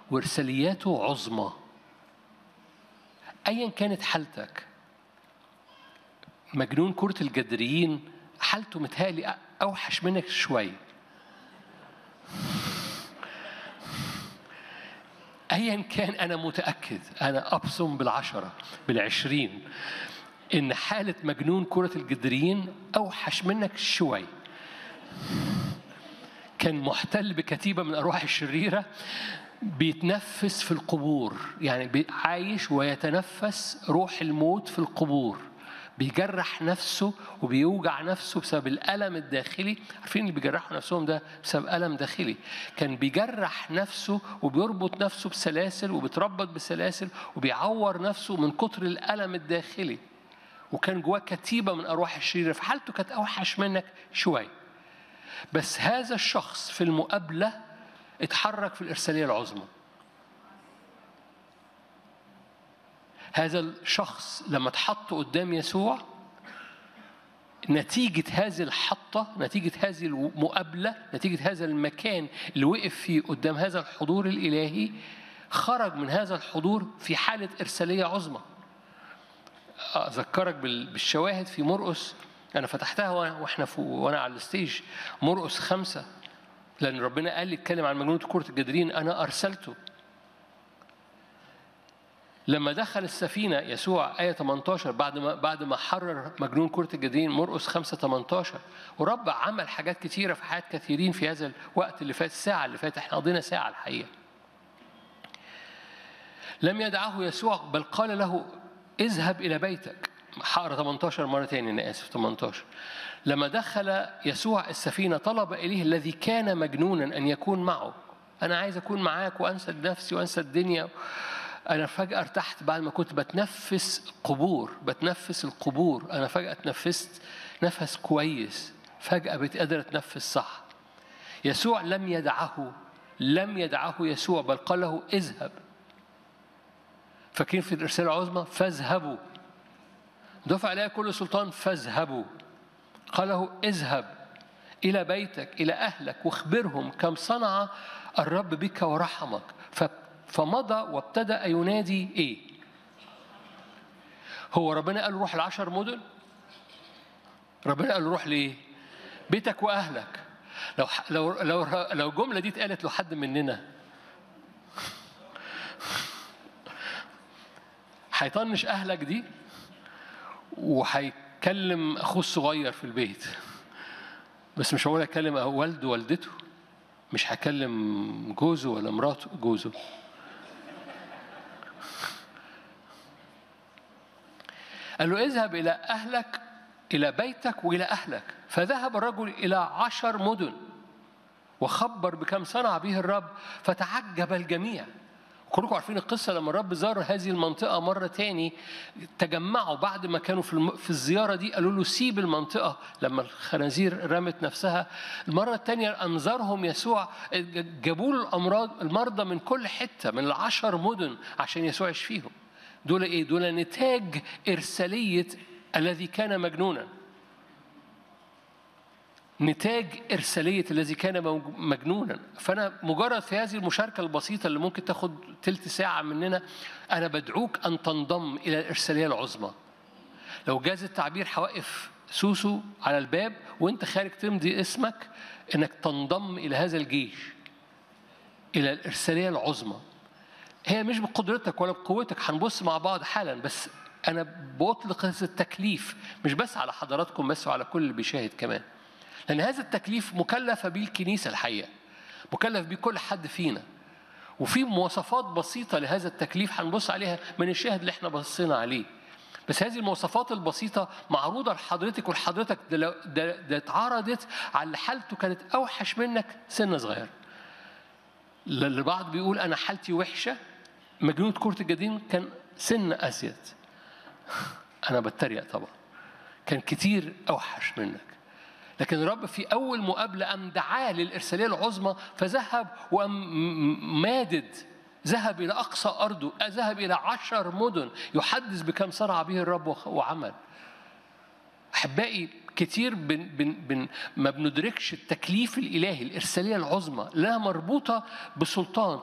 وإرسالياته عظمى أيا كانت حالتك مجنون كرة الجدريين حالته متهيألي أوحش منك شوية أيا كان أنا متأكد أنا أبصم بالعشرة بالعشرين إن حالة مجنون كرة الجدريين أوحش منك شوية كان محتل بكتيبة من الأرواح الشريرة بيتنفس في القبور يعني عايش ويتنفس روح الموت في القبور بيجرح نفسه وبيوجع نفسه بسبب الألم الداخلي عارفين اللي بيجرحوا نفسهم ده بسبب ألم داخلي كان بيجرح نفسه وبيربط نفسه بسلاسل وبيتربط بسلاسل وبيعور نفسه من كتر الألم الداخلي وكان جواه كتيبة من أرواح الشريرة فحالته كانت أوحش منك شوية بس هذا الشخص في المقابلة اتحرك في الإرسالية العظمى هذا الشخص لما اتحط قدام يسوع نتيجة هذه الحطة نتيجة هذه المقابلة نتيجة هذا المكان اللي وقف فيه قدام هذا الحضور الإلهي خرج من هذا الحضور في حالة إرسالية عظمى أذكرك بالشواهد في مرقس أنا فتحتها وإحنا وأنا على الستيج مرقس خمسة لأن ربنا قال لي اتكلم عن مجنون كرة الجدرين أنا أرسلته لما دخل السفينة يسوع آية 18 بعد ما بعد ما حرر مجنون كرة الجدرين مرقس 5 18 ورب عمل حاجات كتيرة في حياة كثيرين في هذا الوقت اللي فات الساعة اللي فاتت احنا قضينا ساعة الحقيقة لم يدعه يسوع بل قال له اذهب إلى بيتك حقرة 18 مرة تاني أنا آسف 18 لما دخل يسوع السفينة طلب إليه الذي كان مجنونا أن يكون معه أنا عايز أكون معاك وأنسى نفسي وأنسى الدنيا أنا فجأة ارتحت بعد ما كنت بتنفس قبور بتنفس القبور أنا فجأة اتنفست نفس كويس فجأة بقيت قادر أتنفس صح يسوع لم يدعه لم يدعه يسوع بل قال له اذهب فاكرين في الرسالة العظمى فاذهبوا دفع عليها كل سلطان فاذهبوا قال له اذهب إلى بيتك إلى أهلك واخبرهم كم صنع الرب بك ورحمك فمضى وابتدأ ينادي إيه؟ هو ربنا قال له روح العشر مدن؟ ربنا قال له روح ليه؟ بيتك وأهلك لو لو لو لو الجملة دي اتقالت لحد مننا هيطنش أهلك دي وهيكلم أخوه الصغير في البيت بس مش هقول أكلم والده والدته مش هكلم جوزه ولا مراته جوزه قال له اذهب إلى أهلك إلى بيتك وإلى أهلك فذهب الرجل إلى عشر مدن وخبر بكم صنع به الرب فتعجب الجميع كلكم عارفين القصة لما الرب زار هذه المنطقة مرة تاني تجمعوا بعد ما كانوا في, الم... في الزيارة دي قالوا له سيب المنطقة لما الخنازير رمت نفسها المرة التانية أنظرهم يسوع جابوا له الأمراض المرضى من كل حتة من العشر مدن عشان يسوع يشفيهم دول إيه؟ دول نتاج إرسالية الذي كان مجنونا نتاج إرسالية الذي كان مجنونا فأنا مجرد في هذه المشاركة البسيطة اللي ممكن تاخد تلت ساعة مننا أنا بدعوك أن تنضم إلى الإرسالية العظمى لو جاز التعبير هوقف سوسو على الباب وانت خارج تمضي اسمك انك تنضم الى هذا الجيش الى الارساليه العظمى هي مش بقدرتك ولا بقوتك هنبص مع بعض حالا بس انا بطلق هذا التكليف مش بس على حضراتكم بس وعلى كل اللي بيشاهد كمان لأن هذا التكليف مكلفة به الكنيسة الحقيقة مكلف به كل حد فينا وفي مواصفات بسيطة لهذا التكليف هنبص عليها من الشاهد اللي احنا بصينا عليه بس هذه المواصفات البسيطة معروضة لحضرتك ولحضرتك ده, ده, ده اتعرضت على اللي حالته كانت أوحش منك سن صغير البعض بيقول أنا حالتي وحشة مجنون كرة الجدين كان سن أزيد أنا بتريق طبعا كان كتير أوحش منك لكن الرب في أول مقابلة أم دعاه للإرسالية العظمى فذهب وأم مادد ذهب إلى أقصى أرضه ذهب إلى عشر مدن يحدث بكم صنع به الرب وعمل أحبائي كتير بن بن بن ما بندركش التكليف الإلهي الإرسالية العظمى لا مربوطة بسلطان